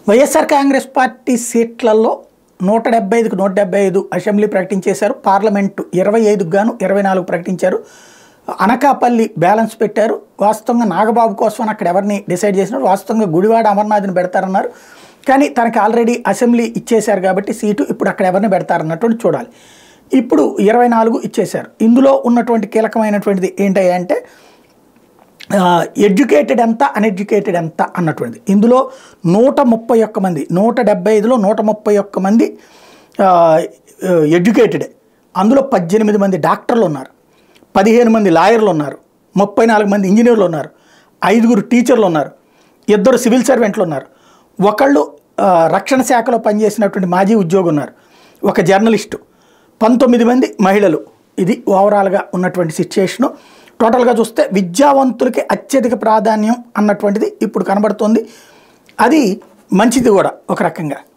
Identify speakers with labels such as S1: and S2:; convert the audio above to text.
S1: YSR Congress party సీట్లలో నూట డెబ్బై ఐదుకు నూట డెబ్బై ఐదు అసెంబ్లీ ప్రకటించేశారు పార్లమెంటు ఇరవై ఐదుకు గాను ఇరవై నాలుగు ప్రకటించారు అనకాపల్లి బ్యాలెన్స్ పెట్టారు వాస్తవంగా నాగబాబు కోసం అని అక్కడ ఎవరిని డిసైడ్ చేసినారు వాస్తవంగా గుడివాడ అమర్నాథ్ని పెడతారన్నారు కానీ తనకి ఆల్రెడీ అసెంబ్లీ ఇచ్చేశారు కాబట్టి సీటు ఇప్పుడు అక్కడ ఎవరిని పెడతారన్నటువంటి చూడాలి ఇప్పుడు ఇరవై నాలుగు ఇచ్చేశారు ఇందులో ఉన్నటువంటి కీలకమైనటువంటిది ఏంటంటే ఎడ్యుకేటెడ్ ఎంత అన్ఎడ్యుకేటెడ్ ఎంత అన్నటువంటిది ఇందులో నూట ముప్పై ఒక్క మంది నూట డెబ్బై ఐదులో నూట ముప్పై ఒక్క మంది ఎడ్యుకేటెడే అందులో పద్దెనిమిది మంది డాక్టర్లు ఉన్నారు పదిహేను మంది లాయర్లు ఉన్నారు ముప్పై నాలుగు మంది ఇంజనీర్లు ఉన్నారు ఐదుగురు టీచర్లు ఉన్నారు ఇద్దరు సివిల్ సర్వెంట్లు ఉన్నారు ఒకళ్ళు ఆ, రక్షణ శాఖలో పనిచేసినటువంటి మాజీ ఉద్యోగి ఉన్నారు ఒక జర్నలిస్టు పంతొమ్మిది మంది మహిళలు ఇది ఓవరాల్గా ఉన్నటువంటి సిచ్యుయేషను టోటల్గా చూస్తే విద్యావంతులకి అత్యధిక ప్రాధాన్యం అన్నటువంటిది ఇప్పుడు కనబడుతుంది అది మంచిది కూడా ఒక రకంగా